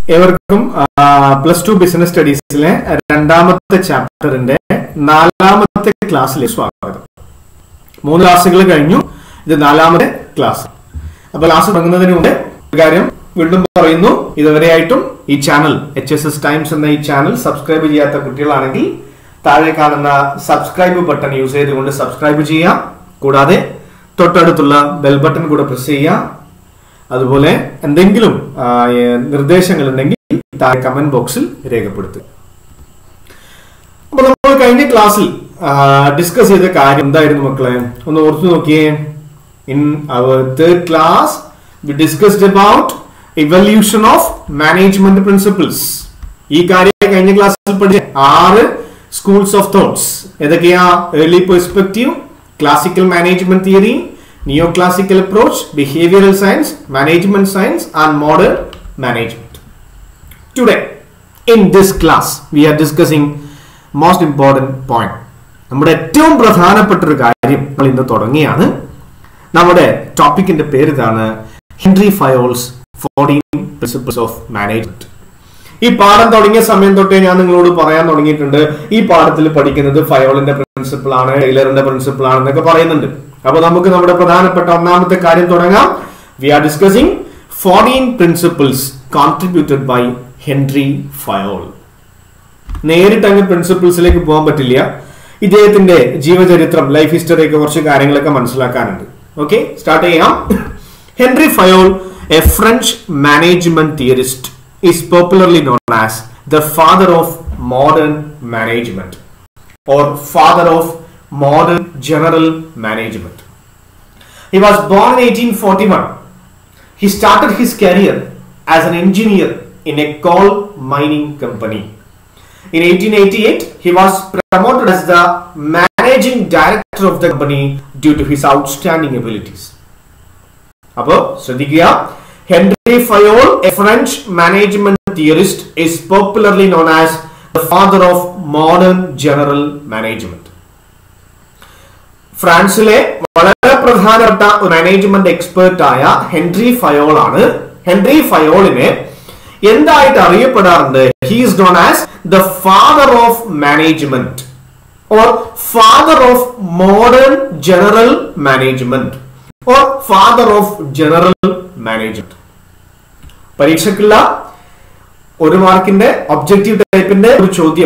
ഏവർക്കും plus two business സ്റ്റഡീസിലെ രണ്ടാമത്തെ ചാപ്റ്ററിന്റെ നാലാമത്തെ ക്ലാസ്സിലേക്ക് സ്വാഗതം മൂന്ന് ക്ലാസ്സുകൾ കഴിഞ്ഞു ഇത് നാലാമത്തെ ക്ലാസ് അപ്പൊ ക്ലാസ് തുടങ്ങുന്നതിന് മുമ്പ് ഒരു കാര്യം വീണ്ടും പറയുന്നു ഇതുവരെയായിട്ടും ഈ channel H S S Times എന്ന ഈ ചാനൽ സബ്സ്ക്രൈബ് ചെയ്യാത്ത കുട്ടികളാണെങ്കിൽ താഴെ കാണുന്ന സബ്സ്ക്രൈബ് ബട്ടൺ യൂസ് ചെയ്തുകൊണ്ട് സബ്സ്ക്രൈബ് ചെയ്യാം കൂടാതെ തൊട്ടടുത്തുള്ള ബെൽ ബട്ടൺ കൂടെ പ്രസ് ചെയ്യാം അതുപോലെ എന്തെങ്കിലും ആ, ഏ, നിർദ്ദേശങ്ങൾ ഉണ്ടെങ്കിൽ താഴെ കമന്റ് ബോക്സിൽ രേഖപ്പെടുത്തുക അപ്പൊ നമ്മൾ കഴിഞ്ഞ ക്ലാസ്സിൽ ഡിസ്കസ് ചെയ്ത കാര്യം എന്തായിരുന്നു മക്കളെ ഒന്ന് ഓർത്തു നോക്കിയേ in our third class we discussed about evolution of management principles ഈ കാര്യം കഴിഞ്ഞ ക്ലാസ്സിൽ പഠിച്ച ആറ് സ്കൂൾസ് ഓഫ് തോട്ട്സ് ഏതൊക്കെയാ early perspective classical management theory neo classical approach behavioural science management science and modern management Today, in this class, we are discussing most important point. നമ്മുടെ ഏറ്റവും പ്രധാനപ്പെട്ട ഒരു കാര്യം നമ്മൾ ഇന്ന് തുടങ്ങിയാണ് നമ്മുടെ ടോപ്പിക്കിന്റെ പേര് ഇതാണ് Henri Fayol's fourteen principles of management ഈ പാഠം തുടങ്ങിയ സമയം തൊട്ടേ ഞാൻ നിങ്ങളോട് പറയാൻ തുടങ്ങിയിട്ടുണ്ട് ഈ പാഠത്തിൽ പഠിക്കുന്നത് ഫയോളിന്റെ പ്രിൻസിപ്പിൾ ആണ് ടൈലറിന്റെ പ്രിൻസിപ്പിൾ ആണ് എന്നൊക്കെ പറയുന്നുണ്ട് അപ്പൊ നമുക്ക് നമ്മുടെ പ്രധാനപ്പെട്ട ഒന്നാമത്തെ കാര്യം തുടങ്ങാം we are discussing fourteen principles contributed by Henri Fayol നേരിട്ട് അങ്ങ് പ്രിൻസിപ്പിൾസിലേക്ക് പോകാൻ പറ്റില്ല ഇദ്ദേഹത്തിന്റെ ജീവചരിത്രം ലൈഫ് ഹിസ്റ്ററി ഒക്കെ കുറച്ച് കാര്യങ്ങളൊക്കെ മനസ്സിലാക്കാനുണ്ട് ഓക്കെ സ്റ്റാർട്ട് ചെയ്യാം Henri Fayol a French management theorist is popularly known as the father of modern management or father of modern general management He was born in 1841. He started his career as an engineer in a coal mining company. In 1888, he was promoted as the managing director of the company due to his outstanding abilities. അപ്പോൾ ശ്രദ്ധിക്കുക Henri Fayol a French management theorist is popularly known as the father of modern general management ഫ്രാൻസിലെ വളരെ പ്രധാനപ്പെട്ട ഒരു management expert ആയ Henri Fayol ആണ് Henri ഫയോളിനെ എന്തായിട്ട് അറിയപ്പെടാറുണ്ട് he's known as the father of management or father of modern general management or father of general management പരീക്ഷയ്ക്കുള്ള ഒരു മാർക്കിന്റെ ഒബ്ജക്റ്റീവ് ടൈപ്പിന്റെ ഒരു ചോദ്യം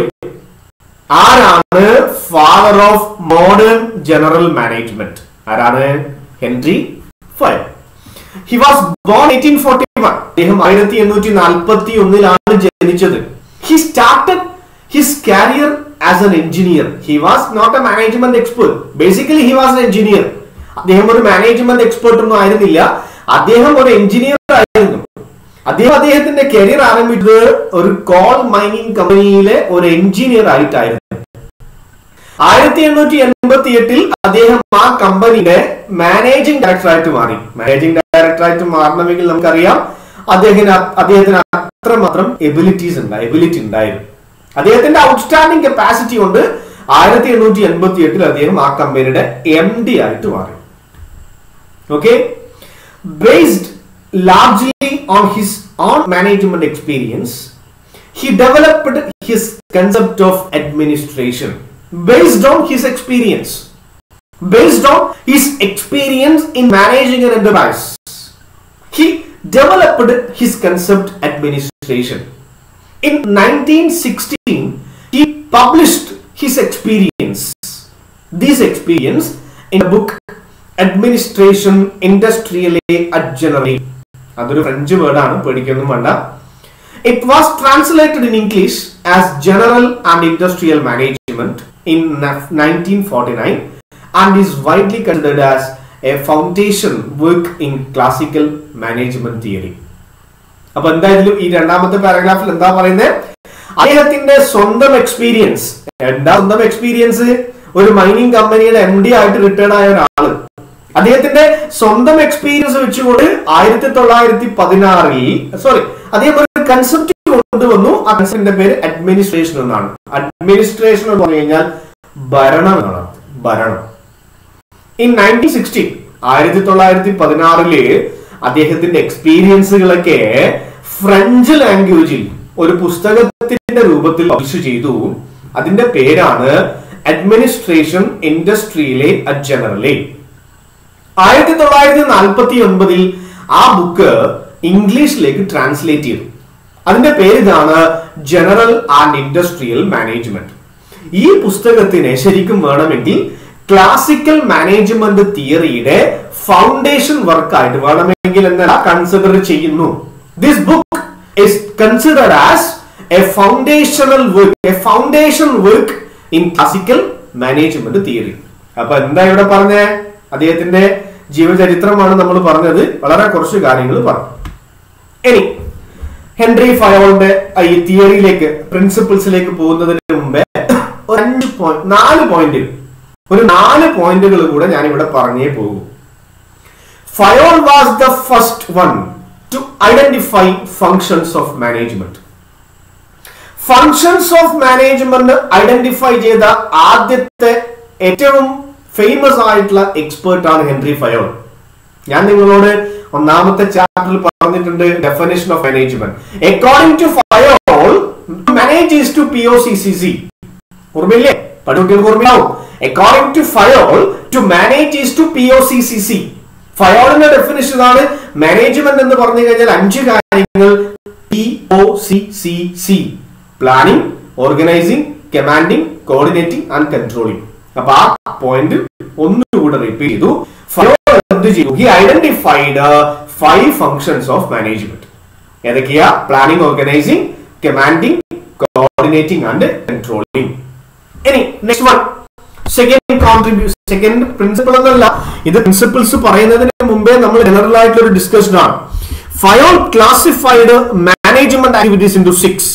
ആരാണ് father of modern general management ആരാണ് Henri Fayol he was born eighteen forty one അദ്ദേഹം ആയിരത്തി എണ്ണൂറ്റി നാൽപ്പത്തി ഒന്നിലാണ് ജനിച്ചത് he started his career as an engineer he was not a management expert basically he was an engineer അദ്ദേഹം ഒരു management expert ഒന്നും ആയിരുന്നില്ല അദ്ദേഹം ഒരു എഞ്ചിനീയർ ആയിരുന്നു അദ്ദേഹം അദ്ദേഹത്തിന്റെ കരിയർ ആരംഭിച്ചത് ഒരു കോൾ മൈനിങ് കമ്പനിയിലെ ഒരു എഞ്ചിനീയർ ആയിട്ടായിരുന്നു ആയിരത്തി എണ്ണൂറ്റി എൺപത്തി എട്ടിൽ അദ്ദേഹം ആ കമ്പനിയുടെ മാനേജിംഗ് ഡയറക്ടറായിട്ട് മാറി മാനേജിംഗ് ഡയറക്ടറായിട്ട് മാറണമെങ്കിൽ നമുക്കറിയാം അദ്ദേഹത്തിന് അ- അദ്ദേഹത്തിന് അത്രമാത്രം എബിലിറ്റീസ് ഉണ്ട് എബിലിറ്റി ഉണ്ടായിരുന്നു അദ്ദേഹത്തിന്റെ ഔട്ട്സ്റ്റാൻഡിംഗ് കപ്പാസിറ്റി കൊണ്ട് ആയിരത്തി എണ്ണൂറ്റി എൺപത്തി എട്ടിൽ അദ്ദേഹം ആ കമ്പനിയുടെ എം ഡി ആയിട്ട് മാറി okay based largely on his own management experience he developed his concept of administration based on his experience based on his experience in managing an enterprise he developed his concept administration in 1916 he published his experience this experience in a book administration ഇൻഡസ്ട്രിയലെ അഡ്ജനറി അതൊരു French വേർഡാണ് പേടിക്കൊന്നും വേണ്ട it was translated in English as general and industrial management in nineteen forty nine and is widely considered as a foundation work in classical management theory അപ്പൊ എന്തായാലും ഈ രണ്ടാമത്തെ പാരഗ്രാഫിൽ എന്താ പറയുന്നത് അദ്ദേഹത്തിന്റെ സ്വന്തം എക്സ്പീരിയൻസ് എന്താ സ്വന്തം എക്സ്പീരിയൻസ് ഒരു മൈനിങ് കമ്പനിയുടെ എം ഡി ആയിട്ട് റിട്ടയർഡ് ആയ ഒരാള് അദ്ദേഹത്തിന്റെ സ്വന്തം എക്സ്പീരിയൻസ് വെച്ചുകൊണ്ട് ആയിരത്തി തൊള്ളായിരത്തി പതിനാറിൽ സോറി അദ്ദേഹം ഒരു കൺസെപ്റ്റ് കൊണ്ടുവന്നു ആ കൺസെപ്റ്റിന്റെ പേര് അഡ്മിനിസ്ട്രേഷൻ എന്നാണ് അഡ്മിനിസ്ട്രേഷൻ എന്ന് പറഞ്ഞു കഴിഞ്ഞാൽ ഭരണം എന്നാണ് ഭരണം ഇൻ നയൻറ്റീൻ സിക്സ്റ്റീൻ ആയിരത്തി തൊള്ളായിരത്തി പതിനാറില് അദ്ദേഹത്തിന്റെ എക്സ്പീരിയൻസുകളൊക്കെ ഫ്രഞ്ച് ലാംഗ്വേജിൽ ഒരു പുസ്തകത്തിന്റെ രൂപത്തിൽ പബ്ലിഷ് ചെയ്തു അതിന്റെ പേരാണ് അഡ്മിനിസ്ട്രേഷൻ ഇൻഡസ്ട്രിയിലെ ജനറലെ ആയിരത്തി തൊള്ളായിരത്തി നാൽപ്പത്തി ഒൻപതിൽ ആ ബുക്ക് ഇംഗ്ലീഷിലേക്ക് ട്രാൻസ്ലേറ്റ് ചെയ്തു അതിന്റെ പേര് ഇതാണ് ജനറൽ ആൻഡ് ഇൻഡസ്ട്രിയൽ മാനേജ്മെന്റ് ഈ പുസ്തകത്തിന് ശരിക്കും വേണമെങ്കിൽ ക്ലാസിക്കൽ മാനേജ്മെന്റ് തിയറിയുടെ ഫൗണ്ടേഷൻ വർക്കായിട്ട് വേണമെങ്കിൽ എന്നല്ല കൺസിഡർ ചെയ്യുന്നു this book is considered as a foundational work a foundation work in classical management theory അപ്പൊ എന്താ ഇവിടെ പറഞ്ഞേ അദ്ദേഹത്തിന്റെ ജീവചരിത്രമാണ് നമ്മൾ പറഞ്ഞത് വളരെ കുറച്ച് കാര്യങ്ങൾ പറഞ്ഞു ഇനി ഹെൻറി ഫയോളിന്റെ ഈ തിയറിയിലേക്ക് പ്രിൻസിപ്പിൾസിലേക്ക് പോകുന്നതിന് മുമ്പേ ഒരു അഞ്ച് പോയിന്റ് നാല് പോയിന്റ് ഒരു നാല് പോയിന്റുകൾ കൂടെ ഞാൻ ഇവിടെ പറഞ്ഞേ പോകും Fayol was the first one to identify functions of management functions of management identify ചെയ്ത ആദ്യത്തെ ഏറ്റവും ഫേമസ് ആയിട്ടുള്ള എക്സ്പേർട്ട് ആണ് ഹെൻറി ഫയോൾ ഞാൻ നിങ്ങളോട് ഒന്നാമത്തെ ചാപ്റ്ററിൽ പറഞ്ഞിട്ടുണ്ട് definition of management according to Fayol manage is to P O C C C ഓർമ്മയില്ലേ പഠിക്കുട്ടികൾക്ക് ഓർമ്മയാവും according to Fayol to manage is to P O C C C ഫയോളിന്റെ ഡെഫിനേഷൻ ഇതാണ് മാനേജ്മെന്റ് എന്ന് പറഞ്ഞു കഴിഞ്ഞാൽ അഞ്ച് കാര്യങ്ങൾ P O C C C planning organizing commanding coordinating and controlling അപ്പൊ ആ പോയിന്റ് ഒന്നുകൂടെ റിപ്പീറ്റ് ചെയ്തു ഫയോൾ എന്ത് ചെയ്തു he identified five functions of management ഏതൊക്കെയാ planning organizing commanding coordinating and controlling ഇനി next one second contribution second principle എന്നല്ല ഇത് പ്രിൻസിപ്പിൾസ് പറയുന്നതിന് മുമ്പേ നമ്മൾ ജനറൽ ആയിട്ടുള്ള ഒരു ഡിസ്കഷൻ ആണ് Fayol classified management activities into six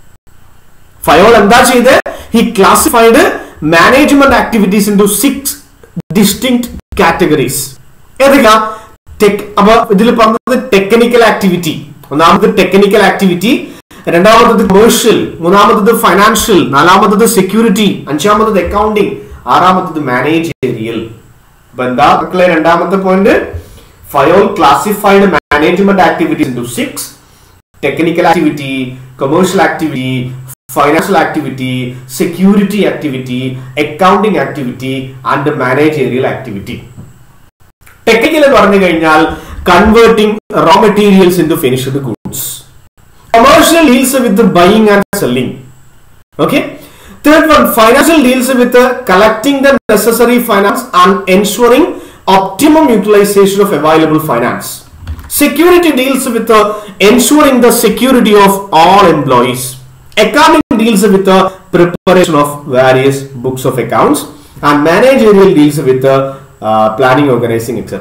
Fayol എന്താ ചെയ്ത് he classified management activities into six distinct categories ഏതൊക്കെയാ ടെക് അപ്പൊ ഇതിൽ പറഞ്ഞത് ടെക്നിക്കൽ ആക്ടിവിറ്റി ഒന്നാമത് ടെക്നിക്കൽ ആക്ടിവിറ്റി രണ്ടാമത്തത് കൊമേഴ്ഷ്യൽ മൂന്നാമത്തത് ഫൈനാൻഷ്യൽ നാലാമത്തത് സെക്യൂരിറ്റി അഞ്ചാമത്തത് അക്കൗണ്ടിങ് ആറാമത്തത് മാനേജറിയൽ അപ്പൊ എന്താ മക്കളെ രണ്ടാമത്തെ point Fayol classified management activities into six technical activity commercial activity financial activity security activity accounting activity and managerial activity technical എന്ന് പറഞ്ഞു കഴിഞ്ഞാൽ converting raw materials into finished goods commercial deals with the buying and selling okay third one financial deals with uh, collecting the necessary finance and ensuring optimum utilization of available finance security deals with uh, ensuring the security of all employees accounting deals with the preparation of various books of accounts and managerial deals with the uh, planning organizing etc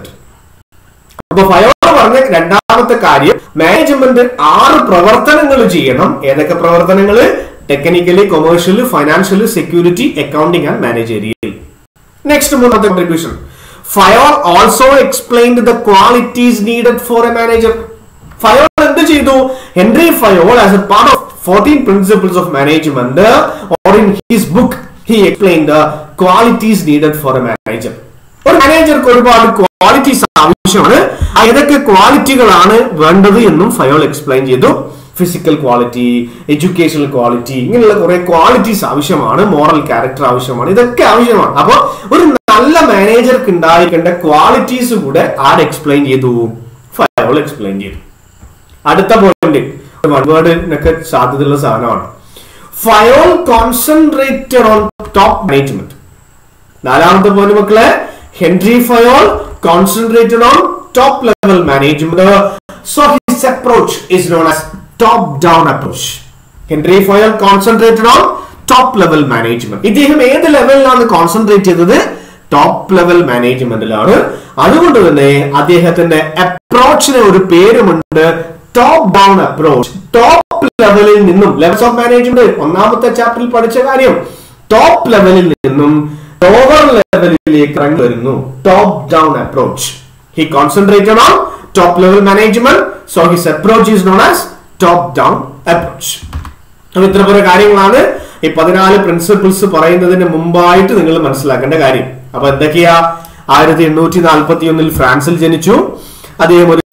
അപ്പൊ ഫയോൾ പറഞ്ഞ രണ്ടാമത്തെ കാര്യം management ആറ് പ്രവർത്തനങ്ങൾ ചെയ്യണം ഏതൊക്കെ പ്രവർത്തനങ്ങൾ technically commercial financial security accounting and managerial next മൂന്നാമത്തെ contribution Fayol also explained the qualities needed for a manager Fayol എന്ത് ചെയ്തു Henri Fayol as a part of fourteen principles of management or in his book he explain the qualities needed for a manager ഒരു മാനേജർക്ക് ഒരുപാട് qualities ആവശ്യമാണ് ഏതൊക്കെ ക്വാളിറ്റികളാണ് വേണ്ടത് എന്നും ഫയോൾ എക്സ്പ്ലെയിൻ ചെയ്തു ഫിസിക്കൽ ക്വാളിറ്റി എഡ്യൂക്കേഷണൽ ക്വാളിറ്റി ഇങ്ങനെയുള്ള കുറെ ക്വാളിറ്റീസ് ആവശ്യമാണ് മോറൽ ക്യാരക്ടർ ആവശ്യമാണ് ഇതൊക്കെ ആവശ്യമാണ് അപ്പൊ ഒരു നല്ല മാനേജർക്ക് ഉണ്ടായിരിക്കേണ്ട ക്വാളിറ്റീസ് കൂടെ ആര് എക്സ്പ്ലെയിൻ ചെയ്തു ഫയോൾ എക്സ്പ്ലെയിൻ ചെയ്തു അടുത്ത പോയിന്റ് വൺ വേർഡിനൊക്കെ സാധ്യതയുള്ള സാധനമാണ് Fayol concentrated on top management നാലാമത്തെ പോയിന്റ് മക്കളെ Henri Fayol concentrated on top level management so his approach is known as top down approach Henri Fayol concentrated on top level management ഇദ്ദേഹം ഏത് ലെവലിലാണ് concentrate ചെയ്തത് top level മാനേജ്മെന്റിലാണ് അതുകൊണ്ട് തന്നെ അദ്ദേഹത്തിന്റെ അപ്രോച്ചിന് ഒരു പേരുമുണ്ട് ടോപ്പ് ഡൗൺ അപ്രോച്ച് ടോപ്പ് ലെവലിൽ നിന്നും ലെവൽസ് ഓഫ് മാനേജ്മെന്റ് ഒന്നാമത്തെ ചാപ്റ്ററിൽ പഠിച്ച കാര്യം ടോപ്പ് ലെവലിൽ നിന്നും ലോവർ ലെവലിലേക്ക് ഇറങ്ങി വരുന്നു top down approach he concentrated on top level management so his approach is known as top down approach അപ്പൊ ഇത്ര പോലെ കാര്യങ്ങളാണ് ഈ പതിനാല് പ്രിൻസിപ്പിൾസ് പറയുന്നതിന് മുമ്പായിട്ട് നിങ്ങൾ മനസ്സിലാക്കേണ്ട കാര്യം അപ്പൊ എന്തൊക്കെയാ ആയിരത്തി എണ്ണൂറ്റി നാൽപ്പത്തി ഒന്നിൽ ഫ്രാൻസിൽ ജനിച്ചു അദ്ദേഹം ഒരു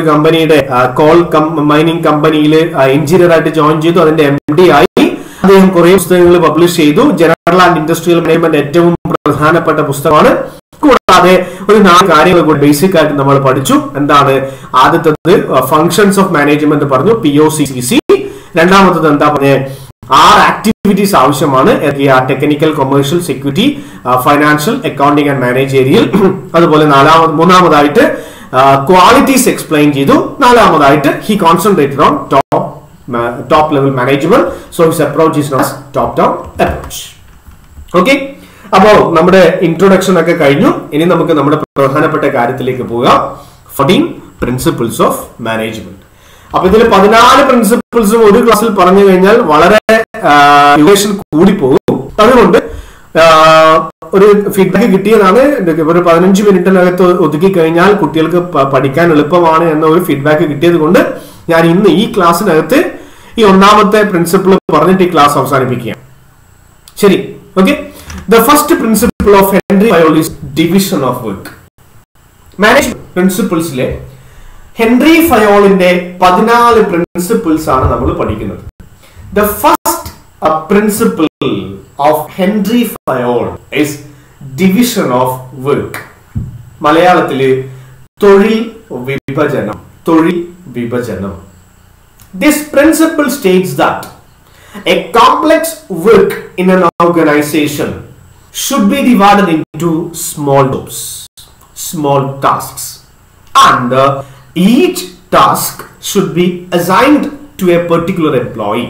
കമ്പനിയുടെ കോൾ മൈനിങ് കമ്പനിയിൽ എഞ്ചിനീയർ ആയിട്ട് ജോയിൻ ചെയ്തു അതിന്റെ എം ഡി ആയി അദ്ദേഹം കുറെ പുസ്തകങ്ങൾ പബ്ലിഷ് ചെയ്തു ജനറൽ ആൻഡ് ഇൻഡസ്ട്രിയൽ മാനേജ്മെന്റ് ഏറ്റവും പ്രധാനപ്പെട്ട പുസ്തകമാണ് കൂടാതെ ഒരു നാല് കാര്യങ്ങൾ കൂടി ബേസിക് ആയിട്ട് നമ്മൾ പഠിച്ചു എന്താണ് ആദ്യത്തത് ഫങ്ഷൻസ് ഓഫ് മാനേജ്മെന്റ് പറഞ്ഞു പി ഒ സി സി രണ്ടാമത്തത് എന്താ പറഞ്ഞത് ആറ് ആക്ടിവിറ്റീസ് ആവശ്യമാണ് technical commercial security financial accounting and managerial അതുപോലെ നാലാമത് മൂന്നാമതായിട്ട് ക്വാളിറ്റീസ് എക്സ്പ്ലെയിൻ ചെയ്തു നാലാമതായിട്ട് he concentrated on top top level management so his approach is not top down approach okay അപ്പോ നമ്മുടെ ഇൻട്രൊഡക്ഷൻ ഒക്കെ കഴിഞ്ഞു ഇനി നമുക്ക് നമ്മുടെ പ്രധാനപ്പെട്ട കാര്യത്തിലേക്ക് പോകാം ഫോർട്ടീൻ പ്രിൻസിപ്പിൾസ് ഓഫ് മാനേജ്മെന്റ് അപ്പൊ ഇതിൽ പതിനാല് പ്രിൻസിപ്പിൾസും ഒരു ക്ലാസ്സിൽ പറഞ്ഞു കഴിഞ്ഞാൽ വളരെ ഡ്യൂറേഷൻ കൂടിപ്പോകും അതുകൊണ്ട് ആ, ഒരു ഫീഡ്ബാക്ക് കിട്ടിയതാണ് ഒരു പതിനഞ്ച് മിനിറ്റിനകത്ത് ഒതുക്കി കഴിഞ്ഞാൽ കുട്ടികൾക്ക് പ- പഠിക്കാൻ എളുപ്പമാണ് എന്ന ഒരു ഫീഡ്ബാക്ക് കിട്ടിയത് കൊണ്ട് ഞാൻ ഇന്ന് ഈ ക്ലാസ്സിനകത്ത് ഈ ഒന്നാമത്തെ പ്രിൻസിപ്പിൾ പറഞ്ഞിട്ട് ഈ ക്ലാസ് അവസാനിപ്പിക്കുകയാണ് ശരി okay the first principle of Henri Fayol division of work management പ്രിൻസിപ്പിൾസിലെ ഹെൻറി ഫയോളിന്റെ പതിനാല് പ്രിൻസിപ്പിൾസ് ആണ് നമ്മൾ പഠിക്കുന്നത് the first principle of Henri Fayol is division of work മലയാളത്തില് തൊഴിൽ വിഭജനം തൊഴിൽ വിഭജനം This principle states that a complex work in an organization should be divided into small jobs, small tasks, and uh, each task should be assigned to a particular employee.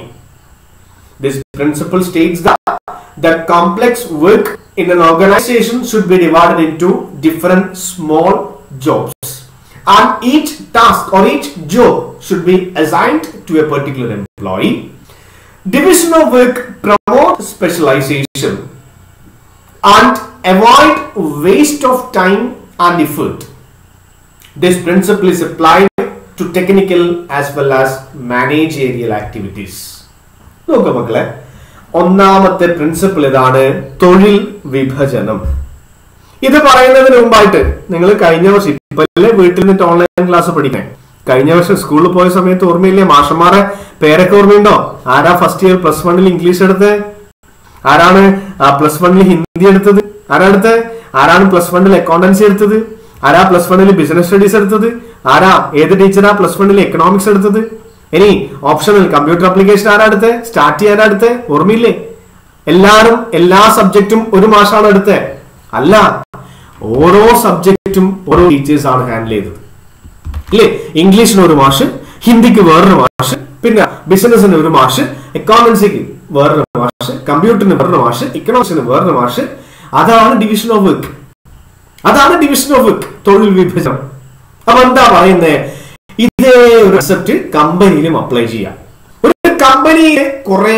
This principle states that the complex work in an organization should be divided into different small jobs and each task or each job should be assigned to a particular employee. Division of work promote specialization and avoid waste of time and effort. This principle is applied to technical as well as managerial activities. നോക്കുക മക്കളെ ഒന്നാമത്തെ principle ഇതാണ് തൊഴിൽ വിഭജനം ഇത് പറയുന്നതിന് മുമ്പായിട്ട് നിങ്ങൾ കഴിഞ്ഞ വർഷം ഇപ്പല്ലേ വീട്ടിൽ നിന്നിട്ട് ഓൺലൈൻ ക്ലാസ് പഠിക്കാൻ കഴിഞ്ഞ വർഷം സ്കൂളിൽ പോയ സമയത്ത് ഓർമ്മയില്ലേ മാഷന്മാരെ പേരൊക്കെ ഓർമ്മയുണ്ടോ ആരാ ഫസ്റ്റ് ഇയർ പ്ലസ് വണ്ണിൽ ഇംഗ്ലീഷ് എടുത്തത് ആരാണ് പ്ലസ് വണ്ണിൽ ഹിന്ദി എടുത്തത് ആരാ എടുത്തത് ആരാണ് പ്ലസ് വണ്ണിൽ അക്കൗണ്ടൻസി എടുത്തത് ആരാ പ്ലസ് വണ്ണിൽ ബിസിനസ് സ്റ്റഡീസ് എടുത്തത് ആരാ ഏത് ടീച്ചറാ പ്ലസ് വണ്ണിൽ എക്കണോമിക്സ് എടുത്തത് ഇനി ഓപ്ഷണൽ കമ്പ്യൂട്ടർ ആപ്ലിക്കേഷൻ ആരാ എടുത്തത് സ്റ്റാർട്ട് ചെയ്യാനാ എടുത്തത് ഓർമ്മയില്ലേ എല്ലാരും എല്ലാ സബ്ജക്റ്റും ഒരു മാഷാണ് എടുത്തത് അല്ല ഓരോ സബ്ജക്റ്റും ഓരോ ടീച്ചേഴ്സ് ആണ് ഹാൻഡിൽ ചെയ്തത് ഇല്ലേ ഇംഗ്ലീഷിന് ഒരു മാഷ് ഹിന്ദിക്ക് വേറൊരു മാഷ് പിന്നെ ബിസിനസിന് ഒരു മാഷ് എക്കോണമിക്സിക്ക് വേറൊരു മാഷ് കമ്പ്യൂട്ടറിന് വേറൊരു മാഷ് ഇക്കണോമിക്സിന് വേറൊരു മാഷ് അതാണ് ഡിവിഷൻ ഓഫ് വർക്ക് അതാണ് ഡിവിഷൻ ഓഫ് വർക്ക് തൊഴിൽ വിഭജനം അപ്പൊ എന്താ പറയുന്നത് ഇതേ ഒരു കൺസെപ്റ്റ് കമ്പനിയിലും അപ്ലൈ ചെയ്യാം ഒരു കമ്പനിയിലെ കുറെ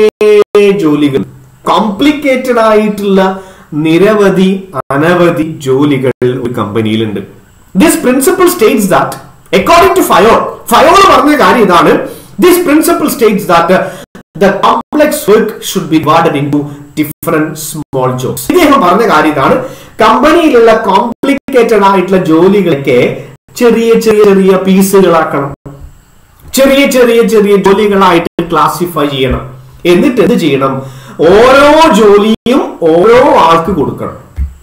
ജോലികൾ കോംപ്ലിക്കേറ്റഡ് ആയിട്ടുള്ള നിരവധി അനവധി ജോലികൾ ഒരു കമ്പനിയിലുണ്ട് this principle states that according to Fayol Fayol പറഞ്ഞ കാര്യം ഇതാണ് this principle states that the complex work should be divided into different small jobs ഇദ്ദേഹം പറഞ്ഞ കാര്യം ഇതാണ് കമ്പനിയിലുള്ള കോംപ്ലിക്കേറ്റഡ് ആയിട്ടുള്ള ജോലികളൊക്കെ ചെറിയ ചെറിയ ചെറിയ പീസുകളാക്കണം ചെറിയ ചെറിയ ചെറിയ ജോലികളായിട്ട് ക്ലാസിഫൈ ചെയ്യണം എന്നിട്ട് എന്ത് ചെയ്യണം ഓരോ ജോലിയും ഓരോ ആൾക്ക് കൊടുക്കണം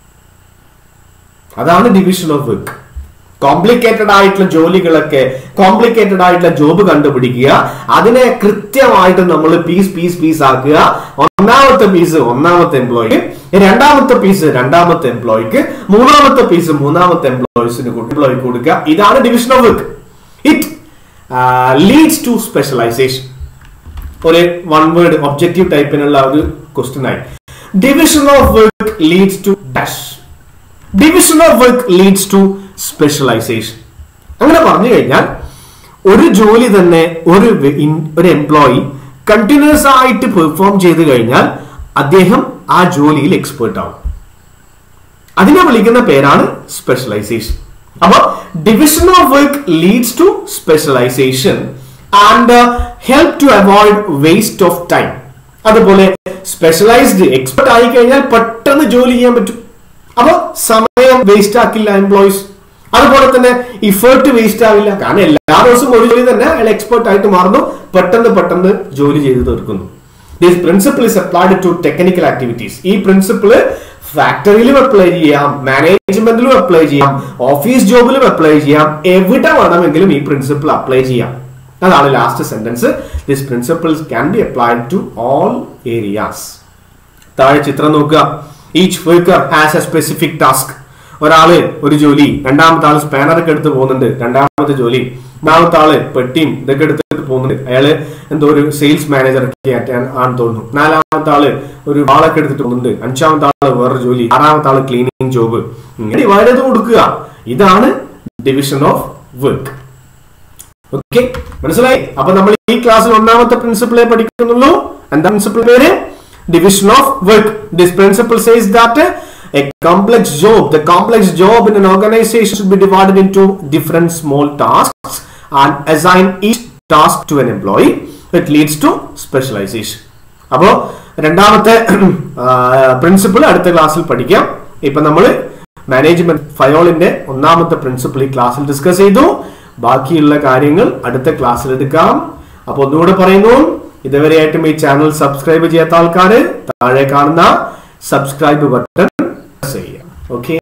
അതാണ് ഡിവിഷൻ ഓഫ് വർക്ക് കോംപ്ലിക്കേറ്റഡ് ആയിട്ടുള്ള ജോലികളൊക്കെ കോംപ്ലിക്കേറ്റഡ് ആയിട്ടുള്ള ജോബ് കണ്ടുപിടിക്കുക അതിനെ കൃത്യമായിട്ട് നമ്മൾ പീസ് പീസ് പീസ് ആക്കുക ഒന്നാമത്തെ പീസ് ഒന്നാമത്തെ എംപ്ലോയിക്ക് രണ്ടാമത്തെ പീസ് രണ്ടാമത്തെ എംപ്ലോയിക്ക് മൂന്നാമത്തെ പീസ് മൂന്നാമത്തെ എംപ്ലോയീസിന് എംപ്ലോയി കൊടുക്കുക ഇതാണ് division of work it leads to specialization ഒരു വൺ വേർഡ് ഒബ്ജക്റ്റീവ് ടൈപ്പിനുള്ള ഒരു ക്വസ്റ്റ്യൻ ആയി division of work leads to dash division of work leads to specialization അങ്ങനെ പറഞ്ഞു കഴിഞ്ഞാൽ ഒരു ജോലി തന്നെ ഒരു വെ- ഇൻ- ഒരു എംപ്ലോയി കണ്ടിന്യൂസ് ആയിട്ട് പെർഫോം ചെയ്ത് കഴിഞ്ഞാൽ അദ്ദേഹം ആ ജോലിയിൽ എക്സ്പേർട്ട് ആവും അതിനെ വിളിക്കുന്ന പേരാണ് സ്പെഷ്യലൈസേഷൻ അപ്പൊ division of work leads to specialization and help to avoid waste of time അതുപോലെ സ്പെഷ്യലൈസ്ഡ് എക്സ്പെർട്ട് ആയി കഴിഞ്ഞാൽ പെട്ടെന്ന് ജോലി ചെയ്യാൻ പറ്റും അപ്പൊ സമയം വേസ്റ്റ് ആക്കില്ല എംപ്ലോയീസ് അതുപോലെ തന്നെ ഇഫേർട്ട് വേസ്റ്റ് ആവില്ല കാരണം എല്ലാ ദിവസവും ഒരു ജോലി തന്നെ അയാൾ എക്സ്പെർട്ട് ആയിട്ട് മാറുന്നു പെട്ടെന്ന് പെട്ടെന്ന് ജോലി ചെയ്ത് തീർക്കുന്നു this principle is applied to technical activities ഈ പ്രിൻസിപ്പിൾ ഫാക്ടറിയിലും അപ്ലൈ ചെയ്യാം മാനേജ്മെന്റിലും അപ്ലൈ ചെയ്യാം ഓഫീസ് ജോബിലും അപ്ലൈ ചെയ്യാം എവിടെ വേണമെങ്കിലും ഈ പ്രിൻസിപ്പിൾ അപ്ലൈ ചെയ്യാം അതാണ് last sentence this principles can be applied to all areas താഴെ ചിത്രം നോക്കുക each worker has a specific task ഒരാള് ഒരു ജോലി രണ്ടാമത്തെ ആള് സ്പാനർ ഒക്കെ എടുത്ത് പോകുന്നുണ്ട് രണ്ടാമത്തെ ജോലി മൂന്നാമത്തെ ആള് പെട്ടിയും ഇതൊക്കെ എടുത്തിട്ട് പോകുന്നുണ്ട് അയാള് എന്തോ ഒരു സെയിൽസ് മാനേജർ ഒക്കെ ആറ്റാൻ ആണെന്ന് തോന്നുന്നു നാലാമത്തെ ആള് ഒരു വാളൊക്കെ എടുത്തിട്ട് പോകുന്നുണ്ട് അഞ്ചാമത്തെ ആള് വേറൊരു ജോലി ആറാമത്തെ ആള് ക്ലീനിങ് ജോബ് ഇങ്ങനെ ഡിവൈഡ് ചെയ്ത് കൊടുക്കുക ഇതാണ് ഡിവിഷൻ ഓഫ് വർക്ക് ഓക്കെ മനസ്സിലായി അപ്പൊ നമ്മൾ ഈ ക്ലാസ്സിൽ ഒന്നാമത്തെ പ്രിൻസിപ്പിളെ പഠിക്കുന്നുള്ളൂ എന്താ പ്രിൻസിപ്പിൾ പേര് division of work this principle says that a complex job the complex job in an organization should be divided into different small tasks and assign each task to an employee it leads to specialization അപ്പോ രണ്ടാമത്തെ principle അടുത്ത ക്ലാസ്സിൽ പഠിക്കാം ഇപ്പൊ നമ്മൾ management ഫയോളിന്റെ ഒന്നാമത്തെ principle ഈ ക്ലാസ്സിൽ ഡിസ്കസ് ചെയ്തു ബാക്കിയുള്ള കാര്യങ്ങൾ അടുത്ത ക്ലാസ്സിൽ എടുക്കാം അപ്പൊ ഒന്നുകൂടെ പറയുന്നു ഇതുവരെയായിട്ടും ഈ ചാനൽ സബ്സ്ക്രൈബ് ചെയ്യാത്ത ആൾക്കാർ താഴെ കാണുന്ന സബ്സ്ക്രൈബ് ബട്ടൺ പ്രസ് ചെയ്യാം ഓക്കെ